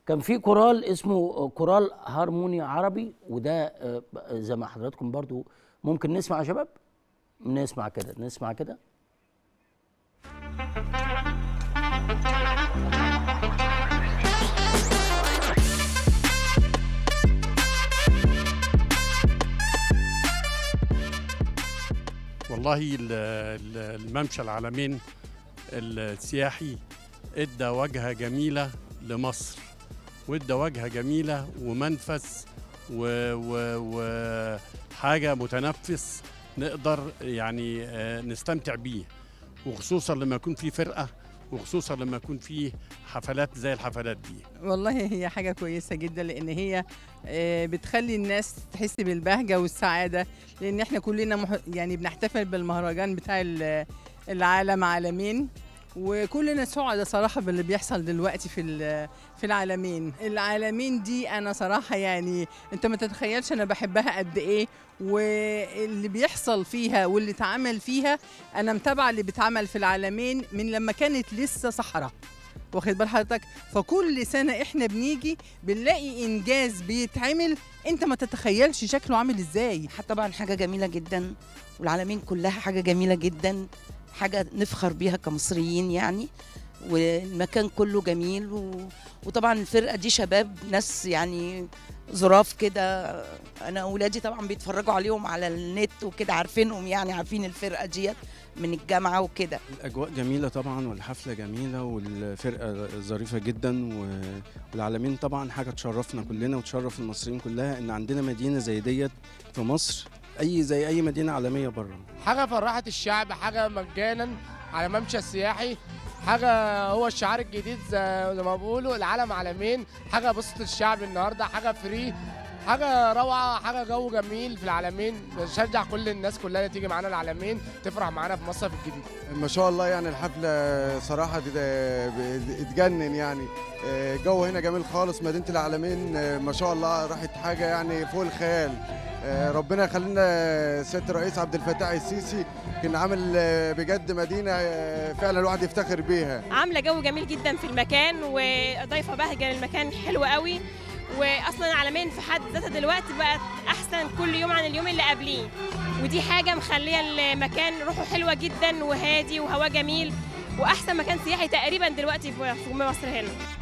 كان في كورال اسمه كورال هارموني عربي وده آه، زي ما حضراتكم برضو ممكن نسمع يا شباب نسمع كده نسمع كده والله ال- ال- الممشى العالمين السياحي ادى واجهه جميله لمصر وادى واجهه جميله ومنفذ و- و- وحاجه متنفس نقدر يعني آه، نستمتع بيه وخصوصا لما يكون في فرقه وخصوصا لما يكون في حفلات زي الحفلات دي والله هي حاجة كويسة جدا لأن هي آه، بتخلي الناس تحس بالبهجة والسعادة لأن احنا كلنا مح... يعني بنحتفل بالمهرجان بتاع ال- العالم عالمين وكلنا سعداء صراحة باللي بيحصل دلوقتي في ال- في العالمين العالمين دي أنا صراحة يعني أنت ما تتخيلش أنا بحبها قد إيه واللي بيحصل فيها واللي اتعمل فيها أنا متابعة اللي بيتعمل في العالمين من لما كانت لسه صحراء واخد بال حضرتك فكل سنه احنا بنيجي بنلاقي انجاز بيتعمل انت ما تتخيلش شكله عامل ازاي طبعا حاجة جميلة جدا والعالمين كلها حاجة جميلة جدا حاجة نفخر بيها كمصريين يعني والمكان كله جميل و... وطبعا الفرقة دي شباب ناس يعني ظراف كده انا اولادي طبعا بيتفرجوا عليهم على النت وكده عارفينهم يعني عارفين الفرقة ديت من الجامعة وكده الأجواء جميلة طبعا والحفلة جميلة والفرقة ظريفة جدا و- والعالمين طبعا حاجة تشرفنا كلنا وتشرف المصريين كلها إن عندنا مدينة زي ديت في مصر أي زي أي مدينة عالمية بره حاجه فرحت الشعب حاجه مجانا على ممشى السياحي حاجه هو الشعار الجديد زي زي ما بيقولوا العالم عالمين حاجه بسط الشعب النهارده حاجه فري حاجه روعه حاجه جو جميل في العالمين بشجع كل الناس كلها اللي تيجي معانا العالمين تفرح معانا في مصر الجديد ما شاء الله يعني الحفلة صراحة دي- دي- اتجنن يعني آه، الجو هنا جميل خالص مدينة العالمين آه، ما شاء الله راحت حاجة يعني فوق الخيال آه، ربنا يخلينا سيادة الرئيس عبد الفتاح السيسي كان عامل آه، بجد مدينة آه، فعلا الواحد يفتخر بيها عامله جو جميل جدا في المكان وضايفه بهجه للمكان حلو قوي واصلا العالمين في حد ذاتها دلوقتي بقت احسن كل يوم عن اليوم اللي قبليه ودي حاجه مخليه المكان روحه حلوه جدا وهادي وهواه جميل واحسن مكان سياحي تقريبا دلوقتي في في مصر هنا